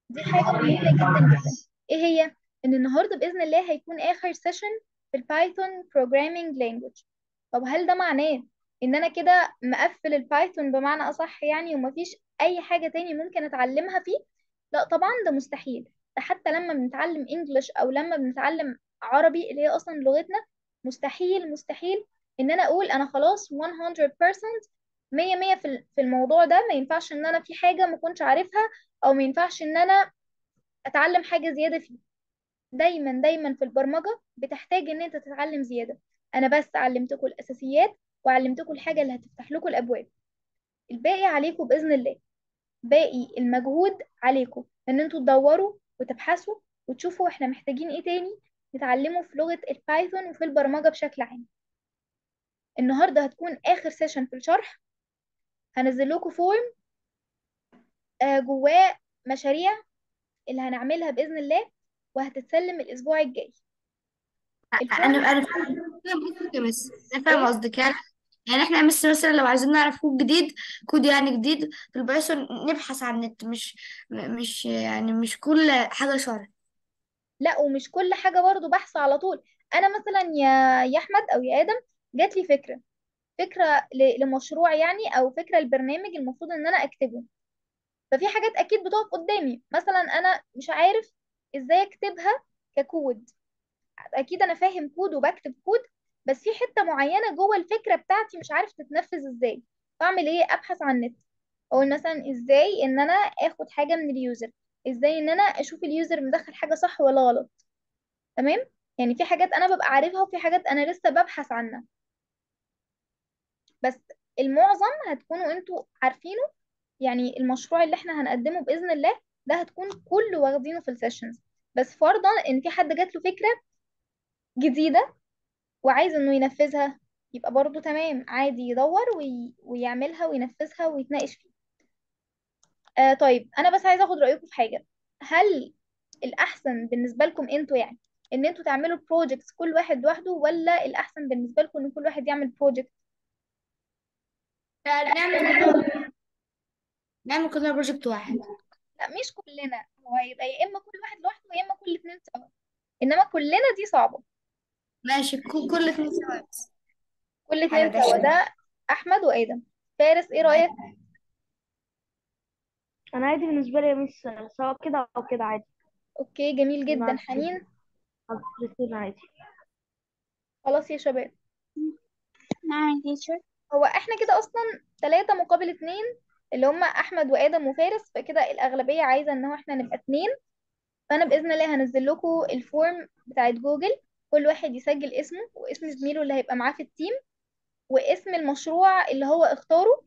دي حاجة مهمة جدا جدا ايه هي ان النهاردة بإذن الله هيكون آخر سيشن في البايثون programming language طب هل ده معناه ان انا كده مقفل البايثون بمعنى اصح يعني ومفيش اي حاجة تاني ممكن اتعلمها فيه لا طبعا ده مستحيل ده حتى لما بنتعلم انجلش او لما بنتعلم عربي اللي هي اصلا لغتنا مستحيل مستحيل ان انا اقول انا خلاص 100% مية مية في ال- في الموضوع ده ما ينفعش ان انا في حاجة ما كنتش عارفها او ما ينفعش ان انا اتعلم حاجة زيادة فيه دايما دايما في البرمجة بتحتاج ان انت تتعلم زيادة انا بس علمتكم الاساسيات وعلمتكم الحاجة اللي هتفتح لكم الابواب الباقي عليكم باذن الله باقي المجهود عليكم ان انتوا تدوروا وتبحثوا وتشوفوا احنا محتاجين ايه تاني نتعلمه في لغة البايثون وفي البرمجة بشكل عام النهاردة هتكون اخر سيشن في الشرح هنزل لكم فورم آه، جواه مشاريع اللي هنعملها بإذن الله وهتتسلم الأسبوع الجاي انا الفورم انا فاهم قصدك بس انا فاهم إيه؟ قصدك يعني يعني احنا بس مثلا لو عايزين نعرف كود جديد كود يعني جديد في البايثون نبحث عن النت مش م- مش يعني مش كل حاجة شرح لا ومش كل حاجة برضو بحث على طول أنا مثلا يا يا أحمد أو يا آدم جات لي فكرة فكرة ل- لمشروع يعني أو فكرة لبرنامج المفروض إن أنا أكتبه ففي حاجات أكيد بتقف قدامي مثلا أنا مش عارف إزاي أكتبها ككود أكيد أنا فاهم كود وبكتب كود بس في حتة معينة جوه الفكرة بتاعتي مش عارف تتنفذ إزاي فأعمل إيه أبحث عن النت اقول مثلا ازاي ان انا اخد حاجه من اليوزر ازاي ان انا اشوف اليوزر مدخل حاجه صح ولا غلط تمام يعني في حاجات انا ببقى عارفها وفي حاجات انا لسه ببحث عنها بس المعظم هتكونوا انتوا عارفينه يعني المشروع اللي احنا هنقدمه باذن الله ده هتكون كله واخدينه في السيشنز بس فرضا ان في حد جات له فكره جديده وعايز انه ينفذها يبقى برضه تمام عادي يدور وي... ويعملها وينفذها ويتناقش فيها آه طيب انا بس عايزه اخد رايكم في حاجه هل الاحسن بالنسبه لكم انتوا يعني ان انتوا تعملوا بروجكتس كل واحد لوحده ولا الاحسن بالنسبه لكم ان كل واحد يعمل بروجكت نعمل كلنا نعمل كلنا بروجكت واحد لا مش كلنا هو هيبقى يا اما كل واحد لوحده يا اما كل اتنين سوا انما كلنا دي صعبه ماشي كل كل اتنين سوا بس كل على اتنين ده سوا ده احمد وادم فارس ايه رايك انا عادي بالنسبه لي يا مس سواء كده او كده عادي اوكي جميل مع جدا حنين الاثنين عادي خلاص يا شباب نعم تيشر هو احنا كده اصلا ثلاثة مقابل اتنين اللي هم احمد وادم وفارس فكده الاغلبيه عايزه ان هو احنا نبقى اتنين فانا باذن الله هنزل لكم الفورم بتاعت جوجل كل واحد يسجل اسمه واسم زميله اللي هيبقى معاه في التيم واسم المشروع اللي هو اختاره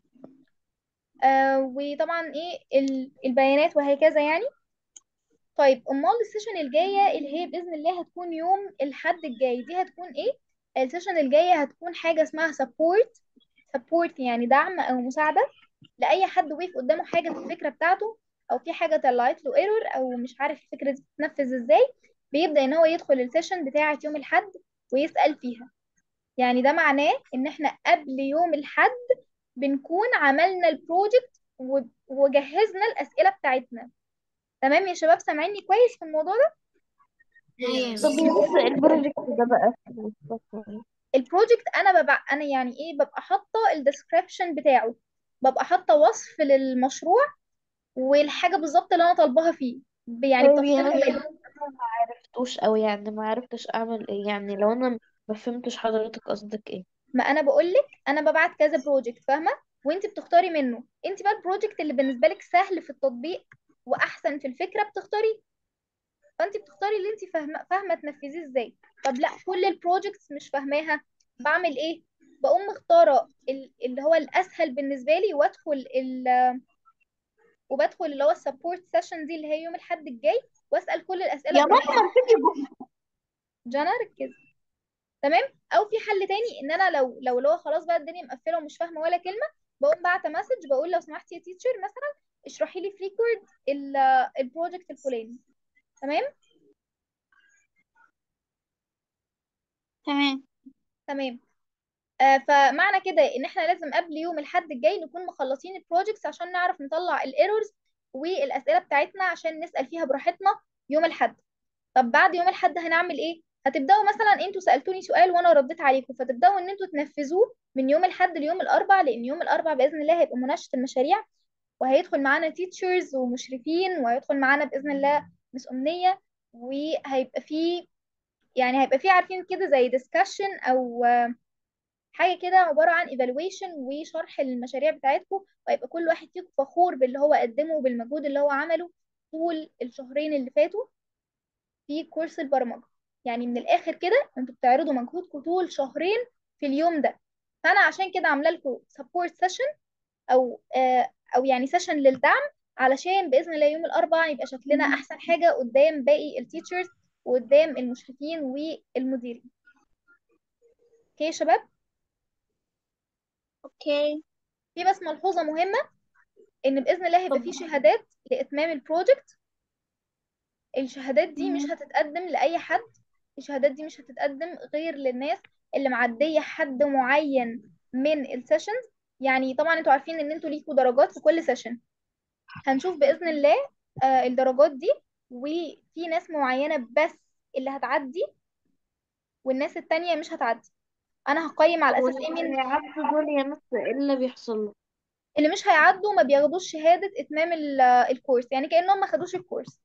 آه وطبعا ايه ال- البيانات وهكذا يعني طيب امال السيشن الجايه اللي هي باذن الله هتكون يوم الحد الجاي دي هتكون ايه السيشن الجايه هتكون حاجه اسمها سبورت سبورت يعني دعم او مساعده لاي حد وقف قدامه حاجه في الفكره بتاعته او في حاجه طلعت له ايرور او مش عارف الفكره دي بتتنفذ ازاي بيبدا ان هو يدخل السيشن بتاعه يوم الحد ويسال فيها يعني ده معناه ان احنا قبل يوم الحد بنكون عملنا البروجكت و- وجهزنا الاسئله بتاعتنا تمام يا شباب سامعيني كويس في الموضوع ده ايوه طب يا مس البروجكت ده بقى البروجكت انا ببقى انا يعني ايه ببقى حاطه الديسكريبشن بتاعه ببقى حاطه وصف للمشروع والحاجه بالظبط اللي انا طالباها فيه ب- يعني طيب يا بتفصيل مس كامل انا ما عرفتوش او يعني ما عرفتش اعمل ايه يعني لو انا ما فهمتش حضرتك قصدك ايه ما انا بقول لك انا ببعت كذا بروجكت فاهمه وانت بتختاري منه انت بقى البروجكت اللي بالنسبه لك سهل في التطبيق واحسن في الفكره بتختاريه فانت بتختاري اللي انت فاهمه فاهمه تنفذيه ازاي طب لا كل البروجكتس مش فاهماها بعمل ايه بقوم مختاره ال- اللي هو الاسهل بالنسبه لي وادخل ال وبدخل اللي هو السبورت سيشن دي اللي هي يوم الاحد الجاي واسال كل الاسئله يا براحتي ماما تيجي جانا ركز تمام او في حل تاني ان انا لو لو اللي هو خلاص بقى الدنيا مقفله ومش فاهمه ولا كلمه بقوم بعت مسج بقول لو سمحتي يا تيتشر مثلا اشرحي لي في ريكورد البروجكت الفلاني تمام تمام تمام آه فمعنى كده ان احنا لازم قبل يوم الحد الجاي نكون مخلصين البروجكتس عشان نعرف نطلع الايرورز والاسئله بتاعتنا عشان نسال فيها براحتنا يوم الاحد طب بعد يوم الاحد هنعمل ايه هتبداوا مثلا انتوا سالتوني سؤال وانا رديت عليكم فتبداوا ان انتوا تنفذوه من يوم الاحد ليوم الاربع لان يوم الاربع باذن الله هيبقى مناقشه المشاريع وهيدخل معانا تيتشرز ومشرفين وهيدخل معانا باذن الله مس امنيه وهيبقى فيه يعني هيبقى فيه عارفين كده زي ديسكشن او آه، حاجه كده عباره عن ايفالويشن وشرح المشاريع بتاعتكم وهيبقى كل واحد فيكم فخور باللي هو قدمه وبالمجهود اللي هو عمله طول الشهرين اللي فاتوا في كورس البرمجه يعني من الاخر كده انتوا بتعرضوا مجهودكم طول شهرين في اليوم ده فانا عشان كده عامله لكم سبورت سيشن او آه او يعني سيشن للدعم علشان باذن الله يوم الاربعاء يبقى شكلنا احسن حاجه قدام باقي التيتشرز وقدام المشرفين والمديرين اوكي يا شباب اوكي في بس ملحوظه مهمه ان باذن الله هيبقى في شهادات لاتمام البروجكت الشهادات دي مش هتتقدم لاي حد الشهادات دي مش هتتقدم غير للناس اللي معديه حد معين من السيشنز يعني طبعا انتوا عارفين ان انتوا ليكوا درجات في كل سيشن هنشوف باذن الله آه، الدرجات دي وفي ناس معينه بس اللي هتعدي والناس التانية مش هتعدي انا هقيم على اساس ايه واللي مين هيعدوا دول يا مس ايه اللي بيحصل له اللي مش هيعدوا ما بياخدوش شهاده اتمام ال- الكورس يعني كانهم ما خدوش الكورس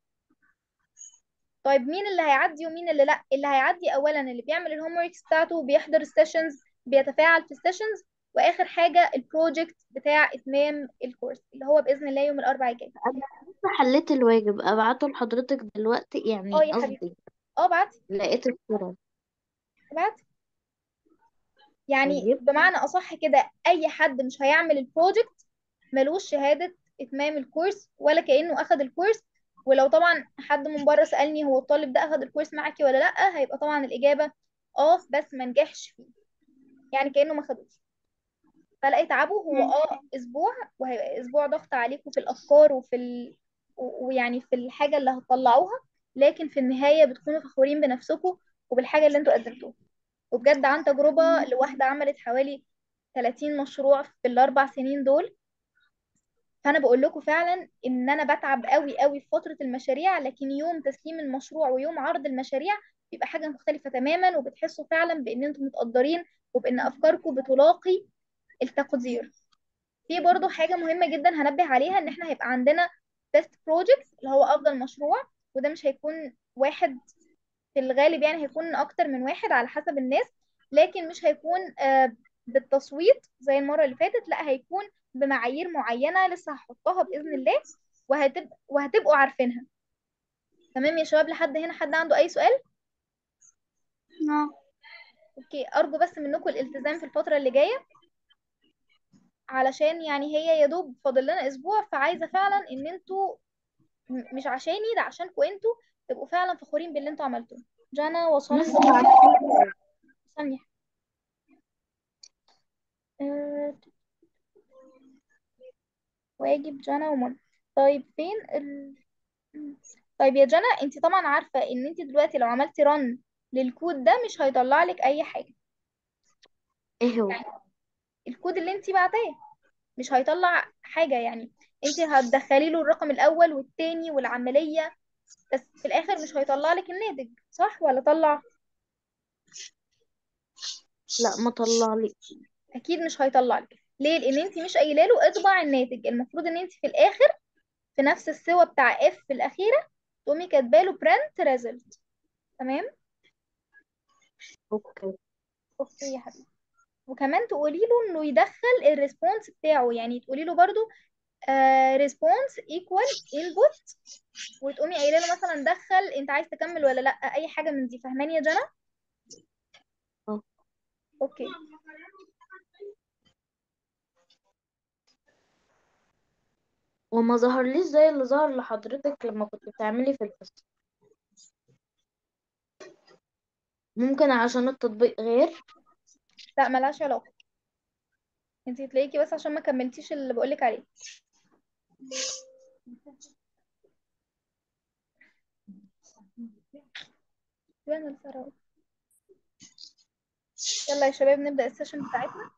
طيب مين اللي هيعدي ومين اللي لا اللي هيعدي اولا اللي بيعمل الهوم وركس بتاعته بيحضر السيشنز بيتفاعل في السيشنز واخر حاجه البروجكت بتاع اتمام الكورس اللي هو باذن الله يوم الاربعاء الجاي انا لسه حليت الواجب ابعته لحضرتك دلوقتي اه يعني يا حبيبي قصدي اه بعتي لقيت الصورة بعتي يعني طيب بمعنى اصح كده اي حد مش هيعمل البروجكت ملوش شهاده اتمام الكورس ولا كانه اخد الكورس ولو طبعا حد من بره سالني هو الطالب ده اخد الكورس معاكي ولا لا هيبقى طبعا الاجابه اه بس ما نجحش فيه يعني كانه ما خدوش فلا يتعبوا هو اه اسبوع وهيبقى اسبوع ضغط عليكم في الافكار وفي ال... و- ويعني في الحاجه اللي هتطلعوها لكن في النهايه بتكونوا فخورين بنفسكم وبالحاجه اللي انتوا قدمتوها وبجد عن تجربه لواحده عملت حوالي 30 مشروع في الاربع سنين دول فانا بقول لكم فعلا ان انا بتعب قوي قوي في فتره المشاريع لكن يوم تسليم المشروع ويوم عرض المشاريع بيبقى حاجه مختلفه تماما وبتحسوا فعلا بان انتم متقدرين وبان افكاركم بتلاقي التقدير في برضو حاجة مهمة جدا هنبه عليها ان احنا هيبقى عندنا best project اللي هو افضل مشروع وده مش هيكون واحد في الغالب يعني هيكون اكتر من واحد على حسب الناس لكن مش هيكون آه، بالتصويت زي المرة اللي فاتت لا هيكون بمعايير معينة لسه هحطها بإذن الله وهتبقى وهتبقوا عارفينها تمام يا شباب لحد هنا حد عنده أي سؤال؟ نو اوكي أرجو بس منكم الالتزام في الفترة اللي جاية علشان يعني هي يا دوب فاضل لنا أسبوع فعايزة فعلا إن انتوا م- مش عشاني ده عشانكم انتوا تبقوا فعلا فخورين باللي انتوا عملتوه جانا مس وصلنا بعتيلي ثانية آه، واجب جانا ومنى طيب فين ال... طيب يا جانا انت طبعا عارفة ان انت دلوقتي لو عملتي رن للكود ده مش هيطلع لك اي حاجة ايه هو يعني الكود اللي انت بعتاه مش هيطلع حاجة يعني انت هتدخلي له الرقم الاول والتاني والعملية بس في الاخر مش هيطلع لك الناتج صح ولا طلع لا ما طلع لي اكيد مش هيطلع لك ليه لان انت مش قايله له اطبع الناتج المفروض ان انت في الاخر في نفس السوى بتاع اف في الاخيره تقومي كاتبه له print result تمام اوكي اوكي يا حبيبي وكمان تقولي له انه يدخل الريسبونس بتاعه يعني تقولي له برضو ريسبونس ايكوال انبوت وتقومي قايله له مثلا دخل انت عايز تكمل ولا لا اي حاجه من دي فاهماني يا جنى اه اوكي وما ظهرليش زي اللي ظهر لحضرتك لما كنت بتعملي في الفصل ممكن عشان التطبيق غير لا ملهاش علاقه انت تلاقيكي بس عشان ما كملتيش اللي بقولك عليه فين الفراغ يلا يا شباب نبدأ السيشن بتاعتنا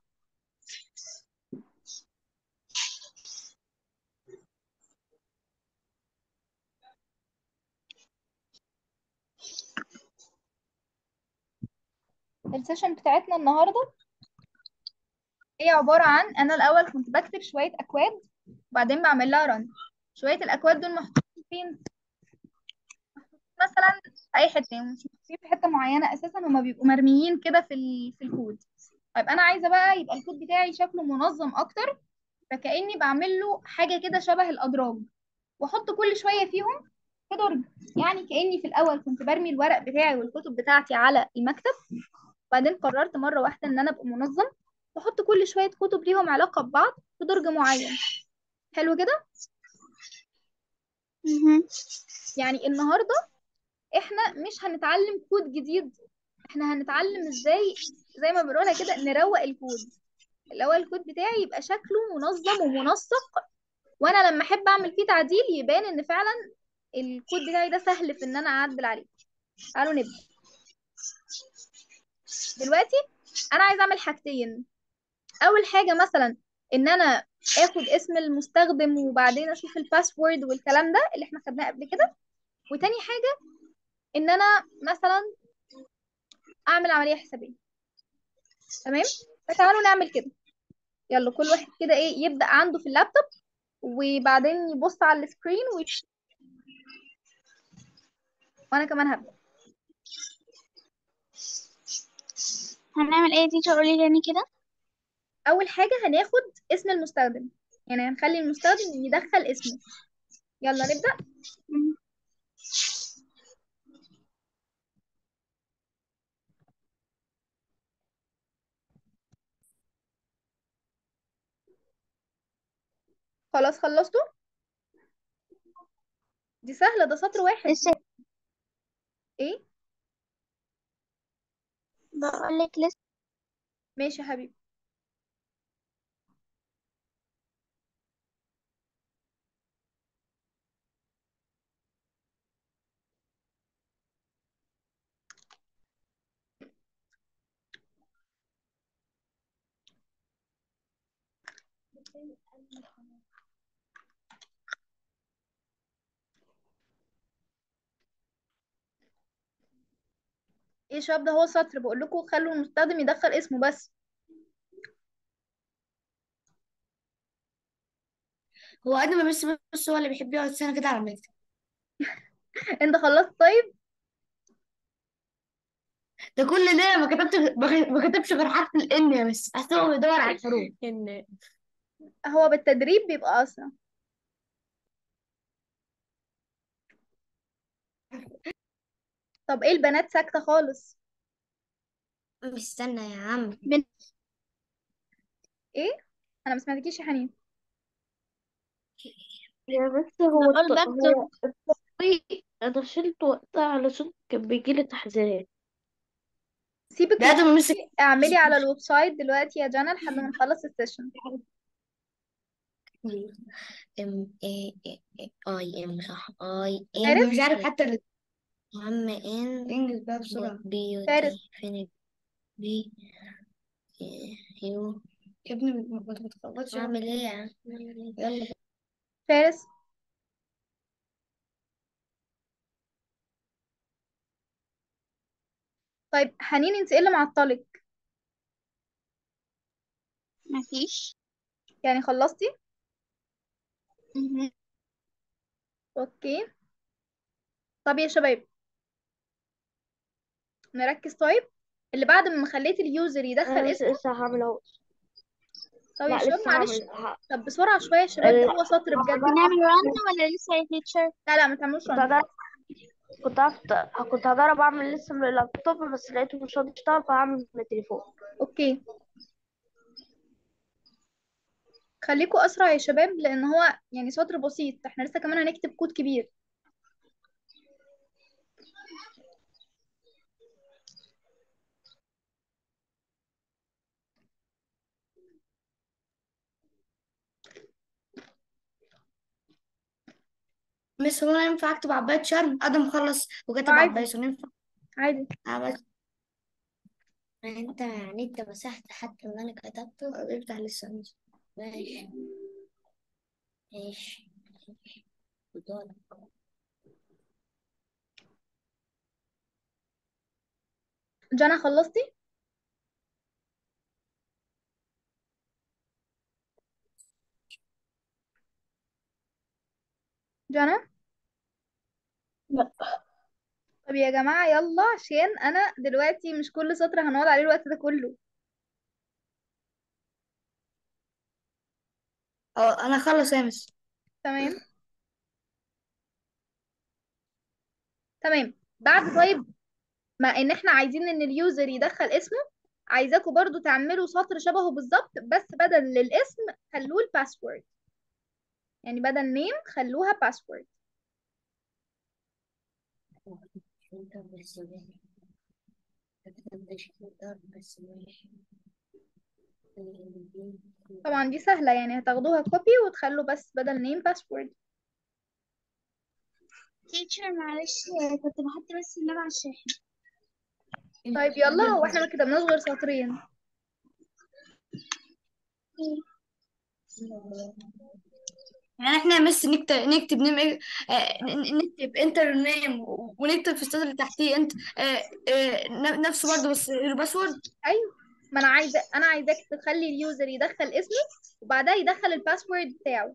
السيشن بتاعتنا النهارده هي عبارة عن أنا الأول كنت بكتب شوية أكواد وبعدين بعمل لها رن شوية الأكواد دول محطوطين فين؟ مثلا في أي حتة يعني مش محطوطين في حتة معينة أساسا هما بيبقوا مرميين كده في ال... في الكود طيب أنا عايزة بقى يبقى الكود بتاعي شكله منظم أكتر فكأني بعمل له حاجة كده شبه الأدراج وأحط كل شوية فيهم في درج يعني كأني في الأول كنت برمي الورق بتاعي والكتب بتاعتي على المكتب وبعدين قررت مرة واحدة إن أنا أبقى منظم واحط كل شوية كتب ليهم علاقة ببعض في درج معين حلو كده مهم. يعني النهاردة احنا مش هنتعلم كود جديد احنا هنتعلم ازاي زي ما بنقولها كده نروق الكود اللي هو الكود بتاعي يبقى شكله منظم ومنسق وانا لما احب اعمل فيه تعديل يبان ان فعلا الكود بتاعي ده سهل في ان انا اعدل عليه تعالوا نبدأ دلوقتي انا عايزه اعمل حاجتين اول حاجه مثلا ان انا اخد اسم المستخدم وبعدين اشوف الباسورد والكلام ده اللي احنا خدناه قبل كده وتاني حاجه ان انا مثلا اعمل عمليه حسابيه تمام فتعالوا نعمل كده يلا كل واحد كده ايه يبدا عنده في اللابتوب وبعدين يبص على السكرين و... وانا كمان هبدا هنعمل ايه تيجي قولي تاني كده اول حاجه هناخد اسم المستخدم يعني هنخلي المستخدم يدخل اسمه يلا نبدا مم. خلاص خلصتوا دي سهله ده سطر واحد لسه ايه بقولك لسه ماشي يا حبيبي ايه يا شباب ده هو سطر بقول لكم خلوا المستخدم يدخل اسمه بس هو ادم بس بس هو اللي بيحب يقعد سنه كده على المكتب انت خلصت طيب ده كل ده ما كتبت ما كتبش غير حرف الان يا بس اصل هو بيدور على الحروف ان هو بالتدريب بيبقى اسرع طب ايه البنات ساكته خالص استنى يا عم بن... ايه انا ما سمعتكيش يا حنين يا بس هو بقول الت- بكتب هو التطبيق انا شلته وقتها علشان كان بيجيلي تحذيرات سيبك ده ادم مسك اعملي على الويب سايت دلوقتي يا جنى لحد ما نخلص السيشن ام اي اي ام صح اي عارف ام مش عارف حتى ال- يا عم ان انجز بقى بسرعة بي يو فارس تي فين بي يو يا ابني ما ما تتخبطش اعمل ايه يا عم يلا فارس طيب حنين انت ايه اللي معطلك مفيش يعني خلصتي مهم. اوكي طب يا شباب نركز طيب اللي بعد ما خليت اليوزر يدخل انا بس اسمه لسه هعمل اهو طب يا لا شباب لسه معلش هعمل ه... طب بسرعة شوية يا شباب ده هو سطر بجد هنعمل رن ولا لسه يا تيتشر لا لا ما تعملوش كنت رن هجرب كنت هفت... كنت هجرب اعمل لسه من اللابتوب بس لقيته مش راضي يشتغل فهعمل من التليفون اوكي خليكوا اسرع يا شباب لان هو يعني سطر بسيط احنا لسه كمان هنكتب كود كبير بس هو أنا ينفع اكتب عباية شرم ادم خلص وكتب عادي عباية شرم ينفع عادي عباية انت يعني انت مسحت حتى اللي انا كتبته افتح لسه ماشي ماشي دورك. جانا خلصتي جانا لا طب يا جماعة يلا عشان انا دلوقتي مش كل سطر هنقعد عليه الوقت ده كله اه انا خلص يا مس تمام تمام بعد طيب ما ان احنا عايزين ان اليوزر يدخل اسمه عايزاكم برضو تعملوا سطر شبهه بالظبط بس بدل للاسم خلوه الباسورد يعني بدل نيم خلوها باسورد طبعا دي سهلة يعني هتاخدوها كوبي وتخلوا بس بدل نيم باسورد تيتشر معلش كنت بحط بس اللاب على الشاحن طيب يلا هو احنا ما كتبناش غير سطرين يعني احنا بس نكتب نكتب نيم إيه- آه، ن- نكتب انتر نيم ونكتب في السطر اللي تحتيه انت آه، آه، ن- نفسه برضه بس الباسورد ايوه ما انا عايزة انا عايزاك تخلي اليوزر يدخل اسمه وبعدها يدخل الباسورد بتاعه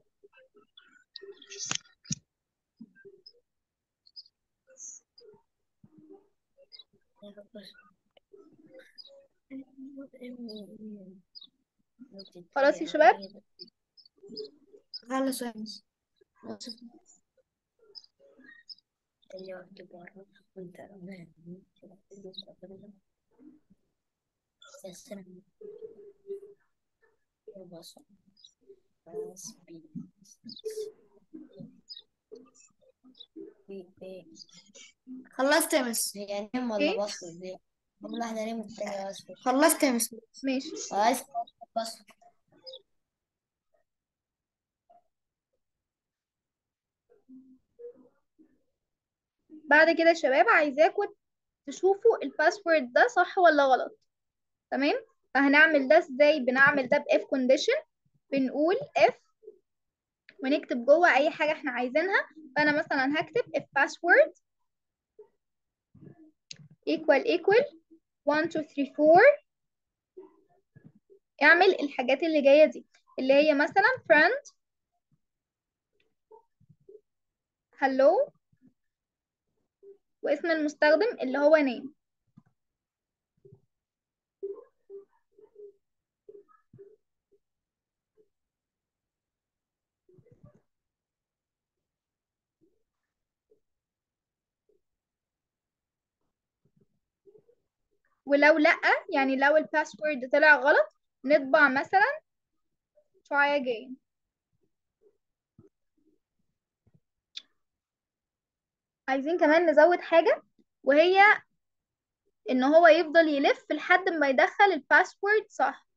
خلاص يا شباب خلص يا مس خلصت يا مس هي نيم ايه ولا باسورد دي أول واحدة نيم والتانية باسورد خلصت يا مس ماشي عايز باسورد بعد كده يا شباب عايزاكم تشوفوا الباسورد ده صح ولا غلط تمام فهنعمل ده ازاي بنعمل ده باف كونديشن بنقول اف ونكتب جوه اي حاجه احنا عايزينها فانا مثلا هكتب if password equal equal 1 2 3 4 اعمل الحاجات اللي جايه دي اللي هي مثلا friend hello واسم المستخدم اللي هو name ولو لأ يعني لو الباسورد طلع غلط نطبع مثلا try again عايزين كمان نزود حاجة وهي ان هو يفضل يلف لحد ما يدخل الباسورد صح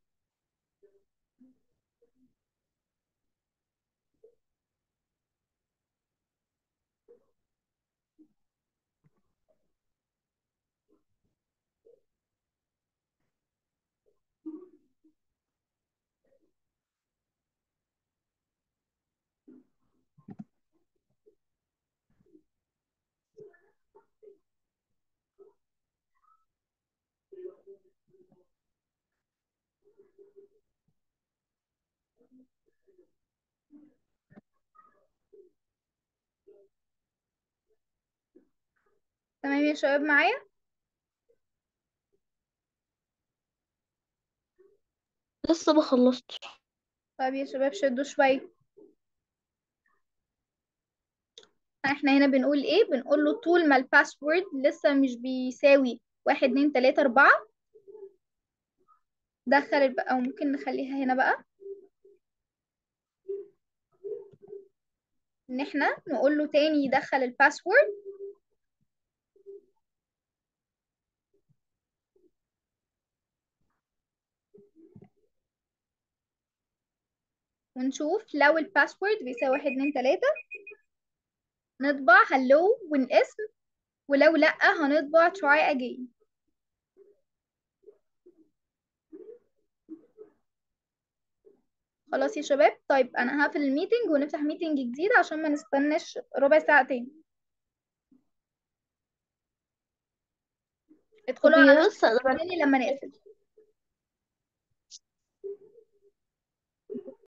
تمام يا شباب معايا لسه ما خلصتش طيب يا شباب شدوا شوية احنا هنا بنقول ايه بنقول له طول ما الباسورد لسه مش بيساوي واحد اتنين تلاتة اربعة دخل الب... او ممكن نخليها هنا بقى ان احنا نقول له تاني يدخل الباسورد ونشوف لو الباسورد بيساوي واحد اتنين تلاتة نطبع hello والاسم ولو لأ هنطبع try again خلاص يا شباب طيب انا هقفل الميتنج ونفتح ميتنج جديد عشان ما نستناش ربع ساعة تاني طب ادخلوا على هي بس أنا تاني لما نقفل